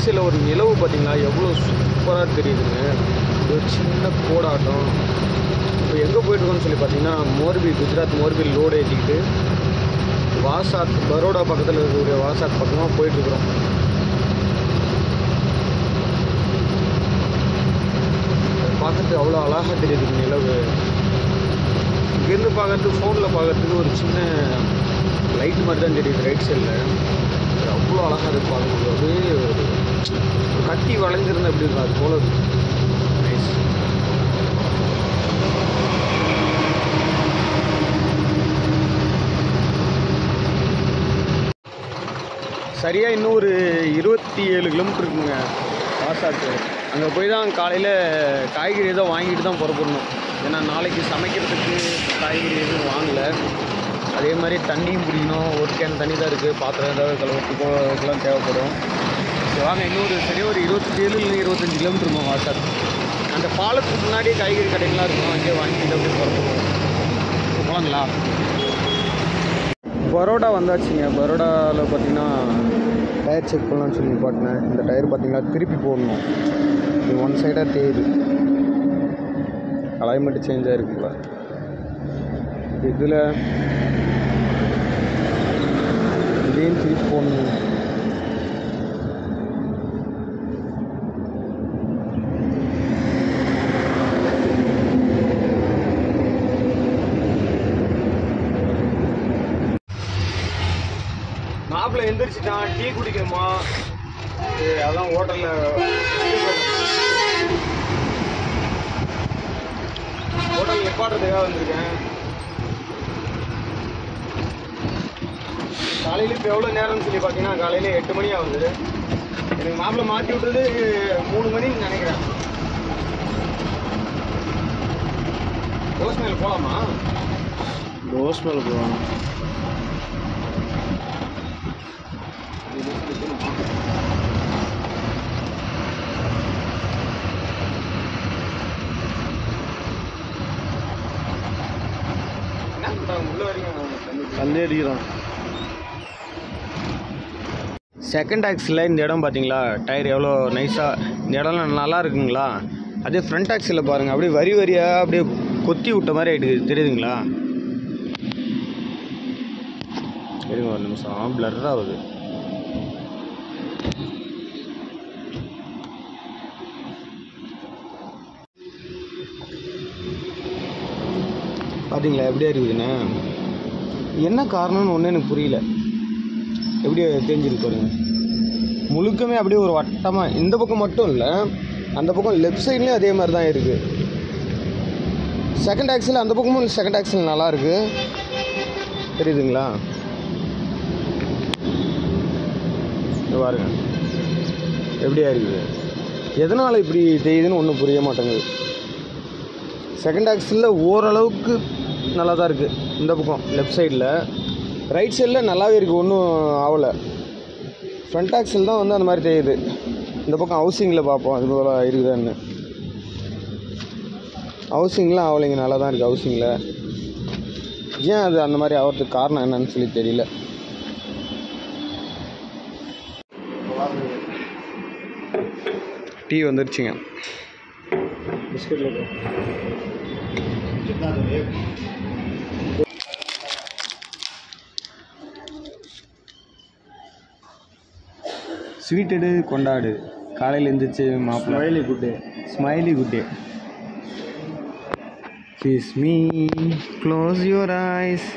சைடில் ஒரு நிலவு பார்த்தீங்களா எவ்வளோ சூப்பராக தெரியுதுங்க ஒரு சின்ன கோடாட்டம் இப்போ எங்கே போயிட்டுருக்கோம்னு சொல்லி பார்த்தீங்கன்னா மோர்பி குஜராத் மோர்பி லோடு ஏற்றிக்கிட்டு வாசாத் பரோடா பக்கத்தில் இருக்கக்கூடிய வாசாத் பக்கமாக போயிட்டுருக்குறோம் பார்க்கறதுக்கு அவ்வளோ அழகாக தெரியுது நிலவு இங்கேருந்து பார்க்கறதுக்கு ஃபோனில் பார்க்கறதுக்கு ஒரு சின்ன லைட் மாதிரி தான் தெரியுது ரைட் சைடில் அவ்வளோ அழகாக இருக்கு பார்க்கும்போது அப்படியே ஒரு ஒரு கத்தி வளைஞ்சிருந்தா எப்படி இருக்கும் அது போல இருக்கு நைஸ் சரியாக இன்னும் ஒரு இருபத்தி ஏழு கிலோமீட்டர் இருக்குங்க வாசாக்கு அங்கே போய் தான் காலையில் காய்கறி ஏதோ வாங்கிட்டு தான் புறப்படணும் ஏன்னா நாளைக்கு சமைக்கிறதுக்கு காய்கறி எதுவும் வாங்கலை அதே மாதிரி தண்ணியும் பிடிக்கணும் ஒரு கேன் தண்ணி தான் இருக்குது பாத்திரம் ஏதாவது கழுவுறதுக்கோ இதுக்கெல்லாம் தேவைப்படும் சரி வாங்க இன்னொரு சரியாக ஒரு இருபத்தி ஏழு இல்லை இருபத்தஞ்சி கிலோமீட்டர் இருக்கும் வாசாக் அந்த பாலத்துக்கு முன்னாடியே காய்கறி கடைகள்லாம் இருக்கும் அங்கேயே வாங்கிட்டு அப்படியே புறப்படுவோம் போகலாங்களா பரோடா வந்தாச்சுங்க பரோடாவில் பார்த்தீங்கன்னா டயர் செக் பண்ணலாம்னு சொல்லி நிப்பாட்டினேன் இந்த டயர் பார்த்தீங்கன்னா திருப்பி போடணும் இது ஒன் சைடாக தேயுது அலைன்மெண்ட் சேஞ்ச் ஆகிருக்குல்ல இதில் இதையும் திருப்பி போடணும் மாப்பிள்ளை எந்திரிச்சிட்டான் டீ குடிக்கணுமா இது அதான் ஹோட்டலில் ஹோட்டல் நிப்பாட்டுறதுக்காக வந்திருக்கேன் காலையில் இப்போ எவ்வளோ நேரம்னு சொல்லி பார்த்தீங்கன்னா காலையில் எட்டு மணி ஆகுது எனக்கு மாப்பிள்ளை மாற்றி விட்டது மூணு மணின்னு நினைக்கிறேன் ரோஸ் மேல் போகலாமா ரோஸ் மேல் போகலாம் என்ன பண்றாங்க உள்ள வரைக்கும் தள்ளி அடிக்கிறான் செகண்ட் ஆக்ஸில் இந்த இடம் பார்த்தீங்களா டயர் எவ்வளோ நைஸாக இந்த இடம்லாம் நல்லா இருக்குங்களா அதே ஃப்ரண்ட் ஆக்ஸில் பாருங்கள் அப்படியே வரி வரியாக அப்படியே கொத்தி விட்ட மாதிரி ஆகிடுது தெரியுதுங்களா இருங்க ஒரு நிமிஷம் பிளர் ஆகுது பார்த்தீங்களா எப்படியா இருக்குதுண்ணே என்ன காரணம்னு ஒன்றும் எனக்கு புரியல எப்படி தெரிஞ்சிருக்கு பாருங்க முழுக்கமே அப்படியே ஒரு வட்டமாக இந்த பக்கம் மட்டும் இல்லை அந்த பக்கம் லெஃப்ட் சைட்லேயும் அதே மாதிரி தான் இருக்குது செகண்ட் ஆக்சில் அந்த பக்கமும் செகண்ட் ஆக்சில் நல்லா இருக்கு தெரியுதுங்களா இங்க பாருங்க எப்படியா இருக்குது எதனால் இப்படி தெரியுதுன்னு ஒன்றும் புரிய மாட்டேங்குது செகண்ட் ஆக்சிலில் ஓரளவுக்கு நல்லா தான் இருக்குது இந்த பக்கம் லெஃப்ட் சைடில் ரைட் சைடில் நல்லாவே இருக்குது ஒன்றும் ஆகலை ஃப்ரண்ட் ஆக்சில் தான் வந்து அந்த மாதிரி தெரியுது இந்த பக்கம் ஹவுசிங்கில் பார்ப்போம் அது போல் இருக்குதான்னு ஹவுசிங்லாம் ஆகலைங்க நல்லா தான் இருக்குது ஹவுசிங்கில் ஏன் அது அந்த மாதிரி ஆகிறதுக்கு காரணம் என்னன்னு சொல்லி தெரியல டீ வந்துருச்சுங்க பிஸ்கெட்டில் ஸ்வீட்டடு கொண்டாடு காலையில் எழுந்திரிச்சு மாப்பிள்ளை ஸ்மைலி குட்டு ஸ்மைலி குட்டே kiss me close your eyes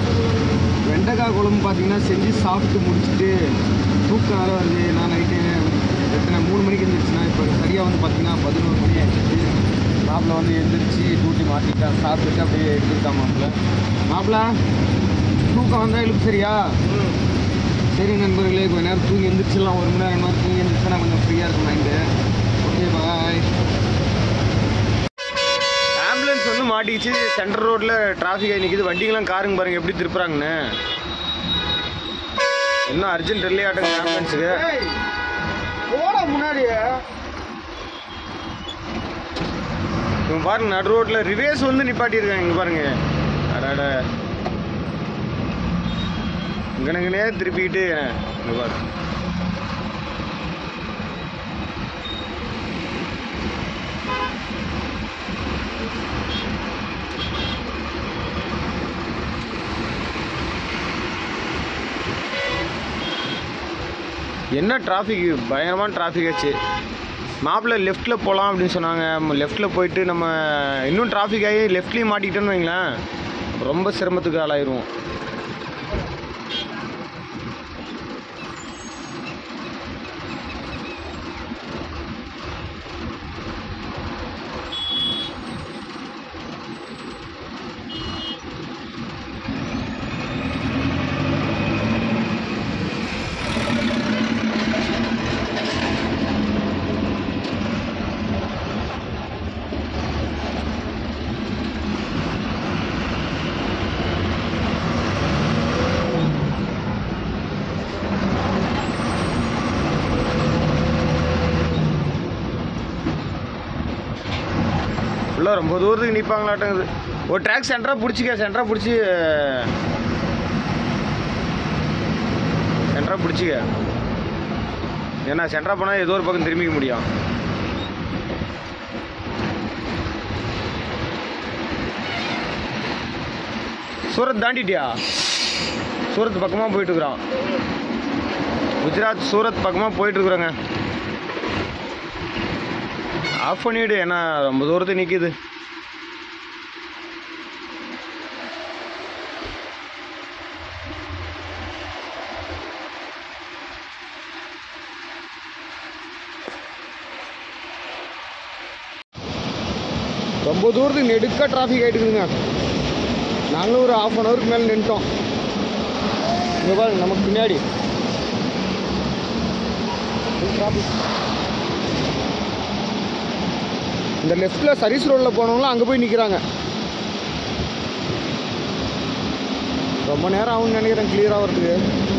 வெண்டைக்காய் குழம்பு பார்த்தீங்கன்னா செஞ்சு சாப்பிட்டு முடிச்சுட்டு தூக்கம் வேறு வருது நான் நைட்டு எத்தனை மூணு மணிக்கு எழுந்திரிச்சுன்னா இப்போ சரியாக வந்து பார்த்தீங்கன்னா பதினோரு மணி ஆயிடுச்சு மாப்பிள்ள வந்து எழுந்திரிச்சு டூட்டி மாற்றிட்டான் சாப்பிட்டுட்டு அப்படியே எடுத்துக்கிட்டான் மாப்பிள்ள மாப்பிள்ள தூக்கம் வந்தால் இழுப்பு சரியா சரி நண்பர்களே கொஞ்ச நேரம் தூங்கி எழுந்திரிச்சிடலாம் ஒரு மணி நேரம் நேரம் தூங்கி எழுந்திரிச்சா கொஞ்சம் ஃப்ரீயாக இருக்கும் மைண்டு ஓகே பாய் ஆம்புலன்ஸ் வந்து மாட்டிக்கிச்சு சென்டர் ரோட்டில் டிராஃபிக் ஆகி நிற்கிது வண்டிங்கெல்லாம் காருங்க பாருங்க எப்படி திருப்புறாங்கன்னு இன்னும் அர்ஜென்ட் ரிலே ஆட்டுங்க ஆம்புலன்ஸுக்கு போட முன்னாடியே இவங்க பாருங்க நடு ரோட்டில் ரிவேஸ் வந்து நிப்பாட்டியிருக்காங்க இங்கே பாருங்க அடாட இங்கனங்கனே திருப்பிக்கிட்டு இங்கே பாரு என்ன டிராஃபிக் பயங்கரமான டிராஃபிக் ஆச்சு மாப்பிள்ளை லெஃப்ட்டில் போகலாம் அப்படின்னு சொன்னாங்க லெஃப்ட்டில் போயிட்டு நம்ம இன்னும் டிராஃபிக் ஆகி லெஃப்ட்லேயும் மாட்டிக்கிட்டோன்னு வைங்களேன் ரொம்ப சிரமத்துக்கு ஆளாயிருவோம் ஃபுல்லாக ரொம்ப தூரத்துக்கு நிற்பாங்களாட்டங்குது ஒரு ட்ராக் சென்டராக பிடிச்சிக்க சென்டராக பிடிச்சி சென்டராக பிடிச்சிக்க ஏன்னா சென்டராக போனால் ஏதோ ஒரு பக்கம் திரும்பிக்க முடியும் சூரத் தாண்டிட்டியா சூரத் பக்கமாக போயிட்டு இருக்கிறோம் குஜராத் சூரத் பக்கமாக போயிட்டு இருக்கிறோங்க ஆஃப் பண்ணிவிடு ஏன்னா ரொம்ப தூரத்து நிற்கிது ரொம்ப தூரத்துக்கு நெடுக்க டிராஃபிக் ஆகிட்டு இருக்குதுங்க நாங்களும் ஒரு ஆஃப் அன் ஹவருக்கு மேலே நின்ட்டோம் இங்கே பாருங்க நமக்கு பின்னாடி டிராஃபிக் இந்த லெஃப்ட்டில் சர்வீஸ் ரோட்டில் போனவங்களாம் அங்கே போய் நிற்கிறாங்க ரொம்ப நேரம் ஆகும்னு நினைக்கிறேன் கிளியர் ஆகிறதுக்கு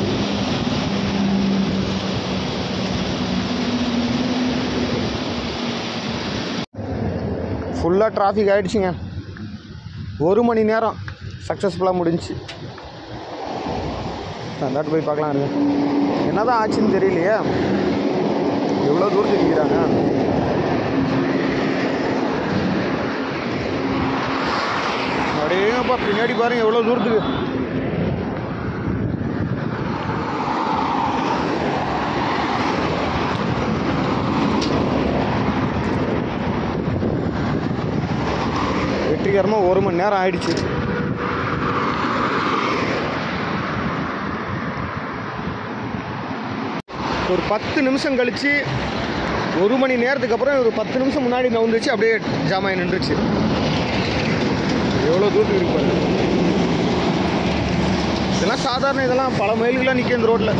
ஃபுல்லாக டிராஃபிக் ஆகிடுச்சுங்க ஒரு மணி நேரம் சக்ஸஸ்ஃபுல்லாக முடிஞ்சுச்சு அந்தாட்டு போய் பார்க்கலாம் இருங்க என்னதான் ஆச்சுன்னு தெரியலையே எவ்வளோ தூரத்துக்கு நிற்கிறாங்க அடேங்கப்பா பின்னாடி பாருங்க எவ்வளோ தூரத்துக்கு வெற்றிகரமாக ஒரு மணி நேரம் ஆயிடுச்சு ஒரு பத்து நிமிஷம் கழிச்சு ஒரு மணி நேரத்துக்கு அப்புறம் ஒரு பத்து நிமிஷம் முன்னாடி நவுந்துச்சு அப்படியே ஜாம் ஆகி நின்றுச்சு எவ்வளோ தூரத்துக்கு இருக்கு பாருங்க இதெல்லாம் சாதாரண இதெல்லாம் பல மைல்களாக நிற்கும் இந்த ரோட்டில்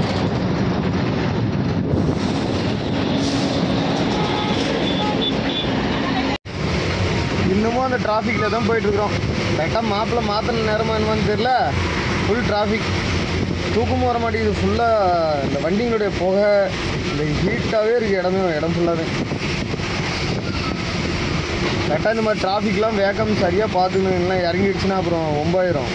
இன்னமும் அந்த டிராஃபிக்கில் தான் போயிட்டுருக்குறோம் கரெக்டாக மாப்பிள்ளை மாற்றின நேரமா என்னமான்னு தெரில ஃபுல் டிராஃபிக் தூக்கமும் வர மாட்டேங்குது ஃபுல்லாக இந்த வண்டிங்களுடைய புகை இந்த ஹீட்டாகவே இருக்குது இடமே இடம் ஃபுல்லாகவே கரெக்டாக இந்த மாதிரி டிராஃபிக்லாம் வேகம் சரியாக பார்த்துக்கணும் இல்லைன்னா இறங்கிடுச்சுன்னா அப்புறம் ஒம்பாயிரம்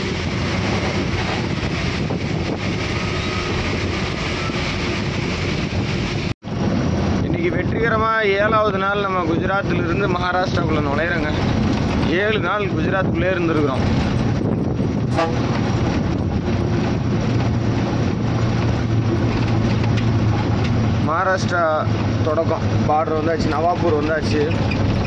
இன்னைக்கு வெற்றிகரமாக ஏழாவது நாள் நம்ம குஜராத்திலிருந்து மகாராஷ்டிராக்குள்ளே நுழையிறோங்க ஏழு நாள் குஜராத்துக்குள்ளே இருந்திருக்கிறோம் மகாராஷ்டிரா தொடக்கம் பார்டர் வந்தாச்சு நவாப்பூர் வந்தாச்சு